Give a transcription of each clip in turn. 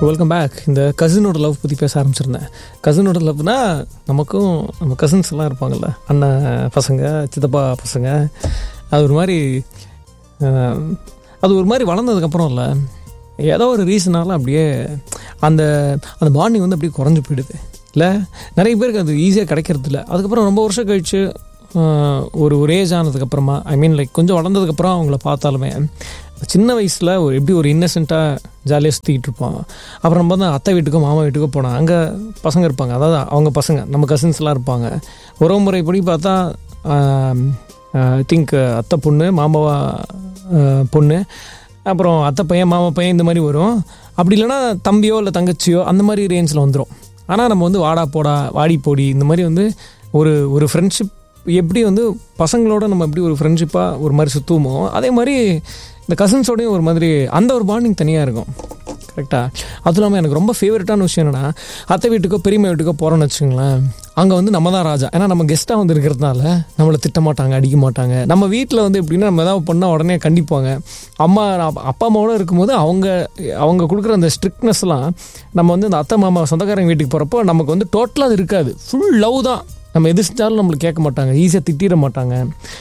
welcome back இந்த கசினோட love பற்றி பேச ஆரம்பிச்சிருந்தேன் கசினோட லவ்னா நமக்கும் நம்ம கசின்ஸ் எல்லாம் இருப்பாங்கல்ல அண்ணன் பசங்க சித்தப்பா பசங்க அது ஒரு மாதிரி ஆஹ், அது ஒரு மாதிரி வளர்ந்ததுக்கப்புறம் இல்லை ஏதோ ஒரு ரீசனால அப்படியே அந்த அந்த பாண்டிங் வந்து அப்படியே குறைஞ்சு போயிடுது இல்லை நிறைய பேருக்கு அது ஈஸியாக கிடைக்கிறது இல்லை அதுக்கப்புறம் ரொம்ப வருஷம் கழிச்சு ஆஹ், ஒரு ஒரு ஏஜ் ஆனதுக்கப்புறமா ஐ மீன் லைக் கொஞ்சம் வளர்ந்ததுக்கப்புறம் அவங்கள பார்த்தாலுமே சின்ன வயசில் ஒரு எப்படி ஒரு இன்னசென்ட்டாக ஜாலியாக சுற்றிக்கிட்டு இருப்போம் அப்புறம் நம்ம வந்து அத்தை வீட்டுக்கோ மாமா வீட்டுக்கோ போனோம் அங்கே பசங்க இருப்பாங்க அதாவது அவங்க பசங்க நம்ம கசின்ஸ்லாம் இருப்பாங்க உறவு முறைப்படி பார்த்தா ஐ திங்க் அத்தை பொண்ணு மாமாவா ஆஹ், பொண்ணு அப்புறம் அத்தை பையன் மாமா பையன் இந்த மாதிரி வரும் அப்படி இல்லைன்னா தம்பியோ இல்லை தங்கச்சியோ அந்த மாதிரி ரேஞ்சில் வந்துடும் ஆனால் நம்ம வந்து வாடா போடா வாடி போடி இந்த மாதிரி வந்து ஒரு ஒரு ஃப்ரெண்ட்ஷிப் எப்படி வந்து பசங்களோட நம்ம எப்படி ஒரு ஃப்ரெண்ட்ஷிப்பாக ஒரு மாதிரி சுற்றுவோமோ அதே மாதிரி இந்த கசின்ஸோடையும் ஒரு மாதிரி அந்த ஒரு பாண்டிங் தனியாக இருக்கும் கரெக்டாக அதுவும் இல்லாமல் எனக்கு ரொம்ப ஃபேவரட்டான விஷயம் என்னென்னா அத்தை வீட்டுக்கோ பெரியம்மா வீட்டுக்கோ போகிறோன்னு வச்சுங்களேன் அங்கே வந்து நம்ம தான் ராஜா ஏன்னா நம்ம கெஸ்ட்டாக வந்து இருக்கிறதுனால நம்மளை திட்ட மாட்டாங்க அடிக்க மாட்டாங்க நம்ம வீட்டில் வந்து எப்படின்னா நம்ம ஏதாவது பண்ணால் உடனே கண்டிப்பாங்க அம்மா அப்பா அம்மாவோட இருக்கும்போது அவங்க அவங்க கொடுக்குற அந்த ஸ்ட்ரிக்ட்னஸ்லாம் நம்ம வந்து இந்த அத்தை மாமா சொந்தக்காரங்க வீட்டுக்கு போகிறப்போ நமக்கு வந்து டோட்டலாக அது இருக்காது ஃபுல் லவ் தான் நம்ம எது செஞ்சாலும் நம்மளுக்கு கேட்க மாட்டாங்க ஈஸியாக திட்டிட மாட்டாங்க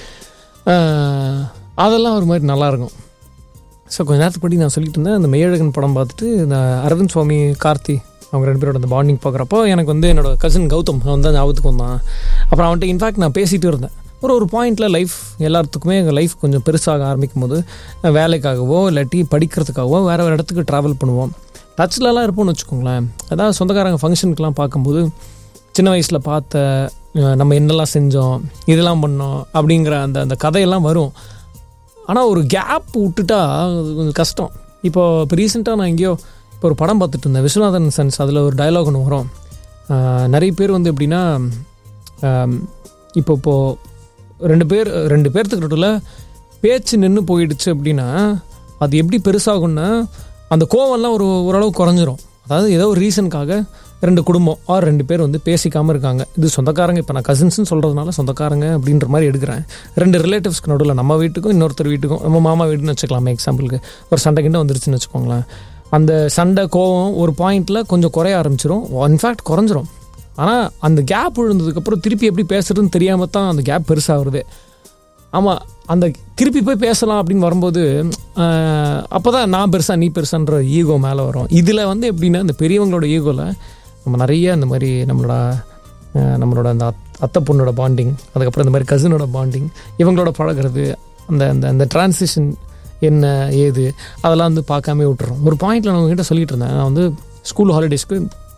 ஆஹ், அதெல்லாம் ஒரு மாதிரி நல்லாயிருக்கும் ஸோ கொஞ்ச நேரத்துக்கு படி நான் சொல்லிட்டு இருந்தேன் அந்த மெய்யழகன் படம் பார்த்துட்டு இந்த அரவிந்த் சுவாமி கார்த்தி அவங்க ரெண்டு பேரோட அந்த பாண்டிங் பார்க்குறப்போ எனக்கு வந்து என்னோட கசின் கௌதம் அவன் தான் ஞாபகத்துக்கு வந்தான் அப்புறம் அவன்கிட்ட இன்ஃபேக்ட் நான் பேசிகிட்டு இருந்தேன் ஒரு ஒரு பாயிண்டில் லைஃப் எல்லாத்துக்குமே எங்கள் லைஃப் கொஞ்சம் பெருசாக ஆரம்பிக்கும் போது வேலைக்காகவோ இல்லாட்டி படிக்கிறதுக்காகவோ வேறு ஒரு இடத்துக்கு ட்ராவல் பண்ணுவோம் டச்லலாம் இருப்போம்னு வச்சுக்கோங்களேன் அதாவது சொந்தக்காரங்க ஃபங்க்ஷனுக்குலாம் பார்க்கும்போது சின்ன வயசில் பார்த்த அஹ், நம்ம என்னெல்லாம் செஞ்சோம் இதெல்லாம் பண்ணோம் அப்படிங்கிற அந்த அந்த கதையெல்லாம் வரும் ஆனால் ஒரு கேப் விட்டுட்டா அது கொஞ்சம் கஷ்டம் இப்போ இப்போ ரீசெண்டாக நான் எங்கேயோ இப்போ ஒரு படம் பார்த்துட்டு இருந்தேன் விஸ்வநாதன் சன்ஸ் அதில் ஒரு டயலாக் ஒன்று வரும் ஆஹ் நிறைய பேர் வந்து எப்படின்னா ஆம், இப்போ இப்போது ரெண்டு பேர் ரெண்டு பேர்த்துக்கு நடுவில் பேச்சு நின்று போயிடுச்சு அப்படின்னா அது எப்படி பெருசாகும்னா அந்த கோவம்லாம் ஒரு ஓரளவு குறைஞ்சிரும் அதாவது ஏதோ ஒரு ரீசனுக்காக ரெண்டு குடும்பம் ஆர் ரெண்டு பேர் வந்து பேசிக்காமல் இருக்காங்க இது சொந்தக்காரங்க இப்போ நான் கசின்ஸ்னு சொல்கிறதுனால சொந்தக்காரங்க அப்படின்ற மாதிரி எடுக்கிறேன் ரெண்டு ரிலேட்டிவ்ஸ்க்கு நடுவில் நம்ம வீட்டுக்கும் இன்னொருத்தர் வீட்டுக்கும் நம்ம மாமா வீடுன்னு வச்சுக்கலாமே எக்ஸாம்பிளுக்கு ஒரு சண்டை கிண்ட வந்துருச்சுன்னு வச்சுக்கோங்களேன் அந்த சண்டை கோவம் ஒரு பாயிண்டில் கொஞ்சம் குறைய ஆரம்பிச்சிரும் இன்ஃபேக்ட் குறைஞ்சிரும் ஆனால் அந்த கேப் விழுந்ததுக்கப்புறம் திருப்பி எப்படி பேசுறதுன்னு தெரியாமல் தான் அந்த கேப் பெருசாகுது ஆமாம் அந்த திருப்பி போய் பேசலாம் அப்படின்னு வரும்போது அப்போ தான் நான் பெருசா நீ பெருசான்ற ஈகோ மேலே வரும் இதில் வந்து எப்படின்னா இந்த பெரியவங்களோட ஈகோவில் நம்ம நிறைய இந்த மாதிரி நம்மளோட அஹ், நம்மளோட அந்த அத்- அத்தை பொண்ணோட பாண்டிங் அதுக்கப்புறம் இந்த மாதிரி கசினோட பாண்டிங் இவங்களோட பழகுறது அந்த அந்த அந்த டிரான்சிஷன் என்ன ஏது அதெல்லாம் வந்து பார்க்காம விட்டுறோம் ஒரு பாயிண்டில் நான் உங்ககிட்ட சொல்லிட்டு இருந்தேன் நான் வந்து ஸ்கூல் ஹாலிடேஸ்க்கு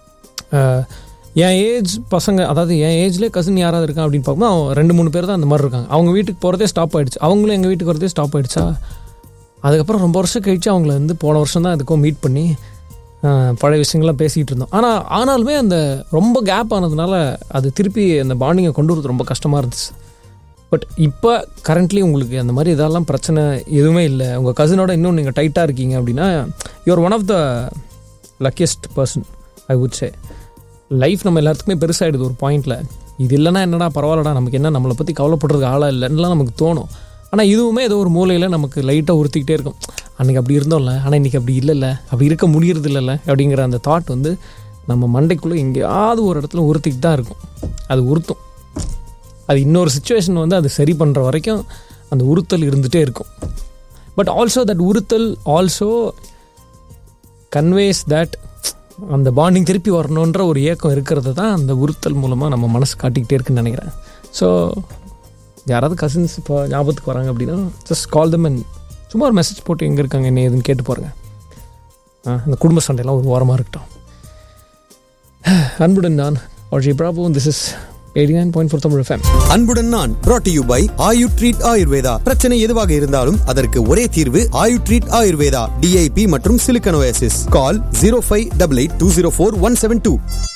என் ஏஜ் பசங்க அதாவது என் ஏஜ்லேயே கசின் யாராவது இருக்கான் அப்படின்னு பார்க்கும்போது அவன் ரெண்டு மூணு பேர் தான் அந்த மாதிரி இருக்காங்க அவங்க வீட்டுக்கு போகிறதே ஸ்டாப் ஆயிடுச்சு அவங்களும் எங்கள் வீட்டுக்கு வரதே ஸ்டாப் ஆயிடுச்சா அதுக்கப்புறம் ரொம்ப வருஷம் கழிச்சு அவங்கள வந்து போன வருஷம் தான் இதுக்கும் மீட் பண்ணி ஆஹ், பழைய விஷயங்கள்லாம் பேசிக்கிட்டு இருந்தோம் ஆனால் ஆனாலுமே அந்த ரொம்ப கேப் ஆனதுனால அது திருப்பி அந்த பாண்டிங்கை கொண்டு வரது ரொம்ப கஷ்டமாக இருந்துச்சு பட் இப்போ கரண்ட்லி உங்களுக்கு அந்த மாதிரி இதெல்லாம் பிரச்சனை எதுவுமே இல்லை உங்கள் கசினோட இன்னும் நீங்கள் டைட்டாக இருக்கீங்க அப்படின்னா you're one of the luckiest person I would say life நம்ம எல்லாத்துக்குமே பெருசாகிடுது ஒரு பாயிண்டில் இது இல்லைன்னா என்னடா பரவாயில்லடா நமக்கு என்ன நம்மளை பற்றி கவலைப்படுறதுக்கு ஆளாக இல்லைன்னுலாம் நமக்கு தோணும் ஆனால் இதுவுமே ஏதோ ஒரு மூலையில் நமக்கு லைட்டாக உறுத்திக்கிட்டே இருக்கும் அன்றைக்கி அப்படி இருந்தோம்ல ஆனால் இன்றைக்கி அப்படி இல்லைல்ல அப்படி இருக்க முடியறது இல்லைல்ல அப்படிங்கிற அந்த தாட் வந்து நம்ம மண்டைக்குள்ளே எங்கேயாவது ஒரு இடத்துல உறுத்திக்கிட்டு தான் இருக்கும் அது உறுத்தும் அது இன்னொரு சுச்சுவேஷன் வந்து அது சரி பண்ணுற வரைக்கும் அந்த உறுத்தல் இருந்துகிட்டே இருக்கும் பட் ஆல்சோ தட் உறுத்தல் ஆல்சோ கன்வேஸ் தட் அந்த பாண்டிங் திருப்பி வரணுன்ற ஒரு ஏக்கம் இருக்கிறது தான் அந்த உறுத்தல் மூலமாக நம்ம மனசு காட்டிக்கிட்டே இருக்குன்னு நினைக்கிறேன் ஸோ யாராவது கசின்ஸ் இப்போ ஞாபகத்துக்கு வராங்க அப்படின்னா ஜஸ்ட் கால் தம் அண்ட் சும்மா ஒரு மெசேஜ் போட்டு எங்கே இருக்காங்க என்ன ஏதுன்னு கேட்டு பாருங்க ஆ, அந்த குடும்ப சண்டையெல்லாம் ஒரு ஓரமாக இருக்கட்டும் அன்புடன் நான் RG Prabhu this is eighty nine point four Tamil FM அன்புடன் நான் brought to you by Ayu treat Ayurveda பிரச்சனை எதுவாக இருந்தாலும் அதற்கு ஒரே தீர்வு ஆயு ட்ரீட் ஆயுர்வேதா டிஐபி மற்றும் silicosis call zero five double eight two zero four one seven two